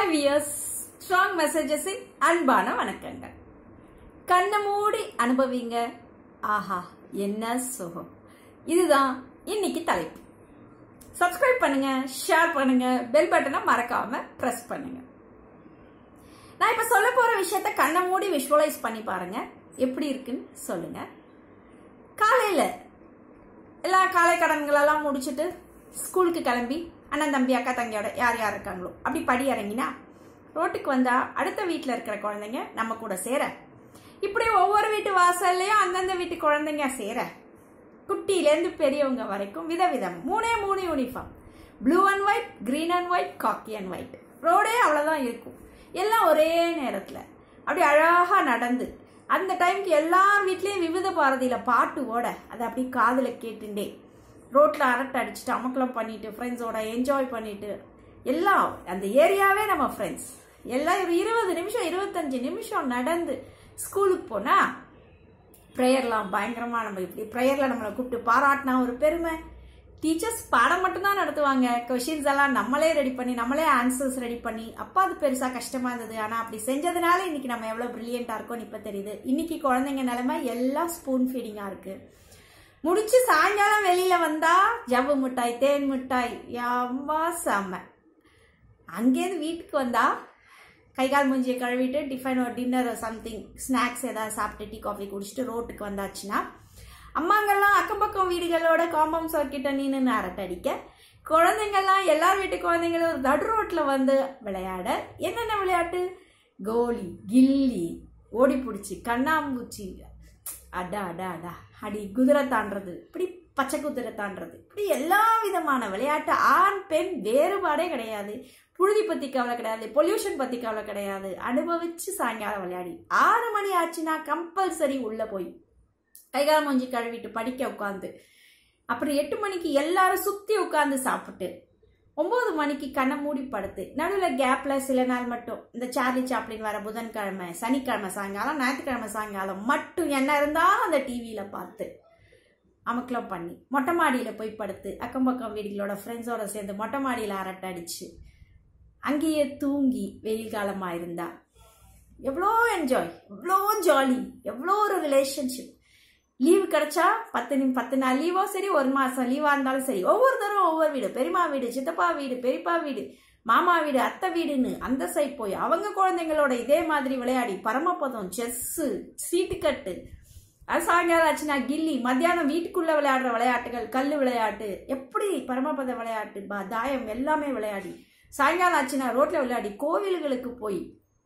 hi wears strong மெசேஜஸின் அன்பான வணக்கங்கள் கண்ணை மூடி அனுபவிங்க ஆஹா என்ன சுகம் இதுதான் இன்னைக்கு தலைப்பு சப்ஸ்கிரைப் பண்ணுங்க ஷேர் பண்ணுங்க பெல் பட்டனை மறக்காம பிரஸ் பண்ணுங்க நான் இப்ப சொல்ல போற விஷயத்த கண்ணை மூடி விஷுவலைஸ் பண்ணி பாருங்க எப்படி இருக்குன்னு சொல்லுங்க காலையில எல்லா காலை கடன்களெல்லாம் முடிச்சுட்டு ஸ்கூலுக்கு கிளம்பி அண்ணன் தம்பி அக்கா தங்கியோட யார் யார் இருக்காங்களோ அப்படி படி இறங்கினா ரோட்டுக்கு வந்தா அடுத்த வீட்டில் இருக்கிற குழந்தைங்க நம்ம கூட சேர இப்படி ஒவ்வொரு வீட்டு வாசல்லையும் அந்தந்த வீட்டு குழந்தைங்க சேர குட்டியிலேருந்து பெரியவங்க வரைக்கும் விதவிதம் மூணே மூணு uniform blue and white green and white khaki and white ரோடே அவ்வளோதான் இருக்கும் எல்லாம் ஒரே நேரத்தில் அப்படி அழகாக நடந்து அந்த டைம்க்கு எல்லார் வீட்லேயும் விவித பாரதியில் பாட்டு ஓட அதை அப்படி காதில் கேட்டுண்டே ரோட்டில் அரட்டை அடிச்சுட்டு அமக்கலம் பண்ணிட்டு ஃப்ரெண்ட்ஸோட என்ஜாய் பண்ணிட்டு எல்லாம் அந்த ஏரியாவே நம்ம ஃப்ரெண்ட்ஸ் எல்லாம் ஒரு இருபது நிமிஷம் இருபத்தஞ்சு நிமிஷம் நடந்து ஸ்கூலுக்கு போனால் ப்ரேயர்லாம் பயங்கரமாக நம்ம இப்படி ப்ரேயரில் நம்மளை கூப்பிட்டு பாராட்டினா ஒரு பெருமை டீச்சர்ஸ் பாடம் மட்டும்தான் நடத்துவாங்க கொஷின்ஸ் எல்லாம் நம்மளே ரெடி பண்ணி நம்மளே ஆன்சர்ஸ் ரெடி பண்ணி அப்போ அது பெருசாக கஷ்டமாக இருந்தது ஆனால் அப்படி செஞ்சதுனால இன்னைக்கு நம்ம எவ்வளோ ப்ரில்லியண்ட்டாக இருக்கோம்னு இப்போ தெரியுது இன்னைக்கு குழந்தைங்க நிலைமை எல்லாம் ஸ்பூன் ஃபீடிங்காக இருக்குது முடிச்சு சாயங்காலம் வெளியில வந்தா ஜவ்வு மிட்டாய் தேன் மிட்டாய் அம்மா செம்ம அங்கேருந்து வீட்டுக்கு வந்தா கை கால் மூஞ்சியை கழுவிட்டு டிஃபன் ஒரு டின்னர் சம்திங் ஸ்நாக்ஸ் ஏதாவது சாப்பிட்டு டீ காஃபி குடிச்சிட்டு ரோட்டுக்கு வந்தாச்சுன்னா அம்மாங்கெல்லாம் அக்கம் பக்கம் வீடுகளோட காம்பவுண்ட் சர்க்கிட்ட நின்று அரட்டை அடிக்க குழந்தைங்கள்லாம் எல்லார் வீட்டு குழந்தைங்களும் ஒரு நடு ரோட்டில் வந்து விளையாட என்னென்ன விளையாட்டு கோலி கில்லி ஓடி பிடிச்சி கண்ணாம்பூச்சி அடா அடா அடா அடி குதிரை தாண்டது இப்படி பச்சை குதிரை தாண்டது இப்படி எல்லா விதமான விளையாட்டு ஆண் பெண் வேறுபாடே கிடையாது புழுதி பத்தி கவலை கிடையாது பொல்யூஷன் பத்தி கவலை கிடையாது அனுபவிச்சு சாயங்காலம் விளையாடி ஆறு மணி ஆச்சுன்னா கம்பல்சரி உள்ள போய் கைகால் மூஞ்சி கழுவிட்டு படிக்க உட்காந்து அப்புறம் எட்டு மணிக்கு எல்லாரும் சுத்தி உட்காந்து சாப்பிட்டு ஒன்பது மணிக்கு கண்ணை மூடி படுத்து நடுவில் கேப்ல சில நாள் மட்டும் இந்த சார்லி சாப்ளின் வர புதன்கிழமை சனிக்கிழமை சாயங்காலம் ஞாயிற்றுக்கிழமை சாயங்காலம் மட்டும் என்ன இருந்தாலும் அந்த டிவியில பார்த்து அமக்கலம் பண்ணி மொட்டை மாடியில் போய் படுத்து அக்கம் பக்கம் வீடுகளோட ஃப்ரெண்ட்ஸோட சேர்ந்து மொட்டை மாடியில் அரட்டை அடிச்சு அங்கேயே தூங்கி வெயில் காலமாக இருந்தா எவ்வளோ என்ஜாய் எவ்வளோ ஜாலி எவ்வளோ ஒரு ரிலேஷன்ஷிப் லீவு கிடைச்சா பத்து நிமி பத்து நாள் லீவோ சரி ஒரு மாதம் லீவாக இருந்தாலும் சரி ஒவ்வொருத்தரும் ஒவ்வொரு வீடு பெரியம்மா வீடு சித்தப்பா வீடு பெரியப்பா வீடு மாமா வீடு அத்தை வீடுன்னு அந்த சைட் போய் அவங்க குழந்தைங்களோட இதே மாதிரி விளையாடி பரமபதம் செஸ்ஸு சீட்டுக்கட்டு அது சாயங்காலம் ஆச்சுன்னா கில்லி மத்தியானம் வீட்டுக்குள்ள விளையாடுற விளையாட்டுகள் கல் விளையாட்டு எப்படி பரமபத விளையாட்டு பா தாயம் எல்லாமே விளையாடி சாயங்காலம் ஆச்சுன்னா ரோட்ல விளையாடி கோவில்களுக்கு போய்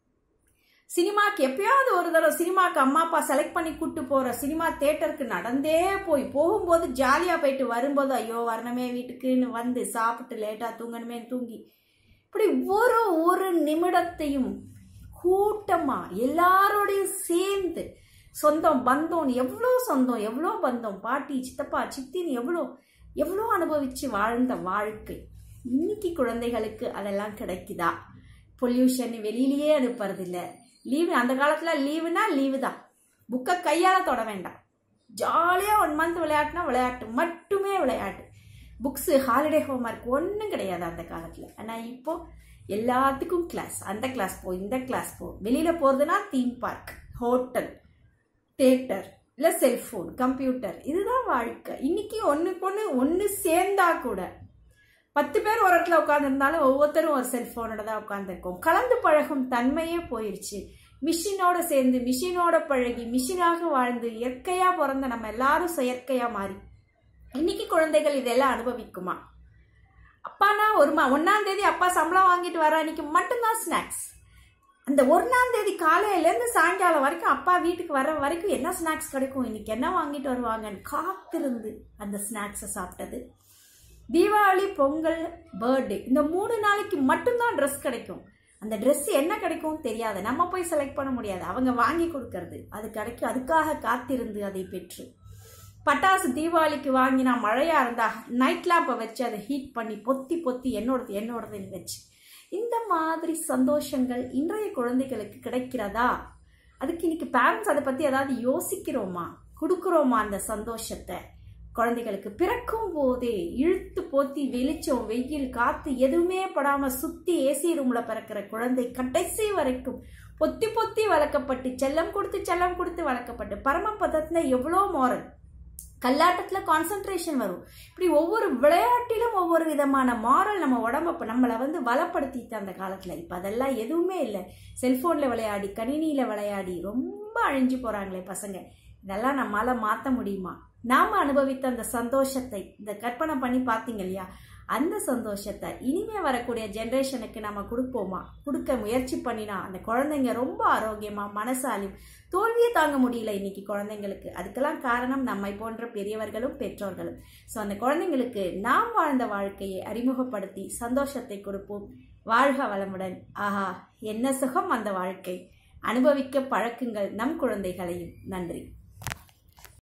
சினிமாக்கு எப்பயாவது ஒரு தடவை சினிமாக்கு அம்மா அப்பா செலக்ட் பண்ணி கூட்டு போற சினிமா தேட்டருக்கு நடந்தே போய் போகும்போது ஜாலியா போயிட்டு வரும்போது ஐயோ வரணுமே வீட்டுக்குன்னு வந்து சாப்பிட்டு லேட்டா தூங்கணுமே தூங்கி இப்படி ஒரு ஒரு நிமிடத்தையும் கூட்டமா எல்லாரோடையும் சேர்ந்து சொந்தம் பந்தம் எவ்வளோ சொந்தம் எவ்வளோ பந்தம் பாட்டி சித்தப்பா சித்தின்னு எவ்வளோ எவ்வளோ அனுபவிச்சு வாழ்ந்த வாழ்க்கை இன்னைக்கு குழந்தைகளுக்கு அதெல்லாம் கிடைக்குதா பொல்யூஷன் வெளியிலேயே அனுப்புறதில்ல லீவு அந்த காலத்தில் லீவுனா லீவு தான் புக்கை கையால் தொட வேண்டாம் ஜாலியாக ஒன் மந்த் விளையாட்டுனா விளையாட்டு மட்டுமே விளையாட்டு புக்ஸு ஹாலிடே ஹோம்ஒர்க் ஒன்றும் கிடையாது அந்த காலத்தில் ஆனால் இப்போ எல்லாத்துக்கும் கிளாஸ் அந்த கிளாஸ் போ இந்த கிளாஸ் போ வெளியில் போகிறதுனா தீம் பார்க் ஹோட்டல் தேட்டர் இல்லை செல்ஃபோன் கம்ப்யூட்டர் இதுதான் வாழ்க்கை இன்னைக்கு ஒன்றுக்கு ஒன்று ஒன்று சேர்ந்தா கூட பத்து பேர் ஒரு இடத்துல உட்காந்துருந்தாலும் ஒவ்வொருத்தரும் ஒரு செல்ஃபோனோட தான் உட்காந்துருக்கோம் கலந்து பழகும் தன்மையே போயிடுச்சு மிஷினோட சேர்ந்து மிஷினோட பழகி மிஷினாக வாழ்ந்து இயற்கையா பிறந்த நம்ம எல்லாரும் செயற்கையா மாறி இன்னைக்கு குழந்தைகள் இதெல்லாம் அனுபவிக்குமா அப்பானா ஒரு மா ஒன்னாம் தேதி அப்பா சம்பளம் வாங்கிட்டு வர அன்னைக்கு மட்டும்தான் ஸ்நாக்ஸ் அந்த ஒன்னாம் தேதி காலையிலேருந்து சாயங்காலம் வரைக்கும் அப்பா வீட்டுக்கு வர வரைக்கும் என்ன ஸ்நாக்ஸ் கிடைக்கும் இன்னைக்கு என்ன வாங்கிட்டு வருவாங்கன்னு காத்திருந்து அந்த ஸ்நாக்ஸை சாப்பிட்டது தீபாவளி பொங்கல் பர்த்டே இந்த மூணு நாளைக்கு மட்டும்தான் ட்ரெஸ் கிடைக்கும் அந்த ட்ரெஸ் என்ன கிடைக்கும் தெரியாது நம்ம போய் செலக்ட் பண்ண முடியாது அவங்க வாங்கி கொடுக்கறது அது கிடைக்கும் அதுக்காக காத்திருந்து அதை பெற்று பட்டாசு தீபாவளிக்கு வாங்கினா மழையா இருந்தா நைட் லேம்பை வச்சு அதை ஹீட் பண்ணி பொத்தி பொத்தி என்னோடது என்னோடதுன்னு வச்சு இந்த மாதிரி சந்தோஷங்கள் இன்றைய குழந்தைகளுக்கு கிடைக்கிறதா அதுக்கு இன்னைக்கு பேரண்ட்ஸ் அதை பத்தி ஏதாவது யோசிக்கிறோமா கொடுக்குறோமா அந்த சந்தோஷத்தை குழந்தைகளுக்கு பிறக்கும் போதே இழுத்து போத்தி வெளிச்சம் வெயில் காத்து எதுவுமே படாம சுத்தி ஏசி ரூம்ல பிறக்கிற குழந்தை கடைசி வரைக்கும் பொத்தி பொத்தி வளர்க்கப்பட்டு செல்லம் கொடுத்து செல்லம் கொடுத்து வளர்க்கப்பட்டு பரமபதத்துல எவ்வளோ மாரல் கல்லாட்டத்துல கான்சென்ட்ரேஷன் வரும் இப்படி ஒவ்வொரு விளையாட்டிலும் ஒவ்வொரு விதமான மாரல் நம்ம உடம்ப நம்மளை வந்து வளப்படுத்திட்டு அந்த காலத்துல இப்ப அதெல்லாம் எதுவுமே இல்லை செல்போன்ல விளையாடி கணினியில விளையாடி ரொம்ப அழிஞ்சு போறாங்களே பசங்க இதெல்லாம் நம்மால மாத்த முடியுமா நாம அனுபவித்த அந்த சந்தோஷத்தை இந்த கற்பனை பண்ணி பார்த்தீங்க இல்லையா அந்த சந்தோஷத்தை இனிமே வரக்கூடிய ஜென்ரேஷனுக்கு நம்ம கொடுப்போமா கொடுக்க முயற்சி பண்ணினா அந்த குழந்தைங்க ரொம்ப ஆரோக்கியமா மனசாலையும் தோல்வியை தாங்க முடியல இன்னைக்கு குழந்தைங்களுக்கு அதுக்கெல்லாம் காரணம் நம்மை போன்ற பெரியவர்களும் பெற்றோர்களும் ஸோ அந்த குழந்தைங்களுக்கு நாம் வாழ்ந்த வாழ்க்கையை அறிமுகப்படுத்தி சந்தோஷத்தை கொடுப்போம் வாழ்க வளமுடன் ஆஹா என்ன சுகம் அந்த வாழ்க்கை அனுபவிக்க பழக்குங்கள் நம் குழந்தைகளையும் நன்றி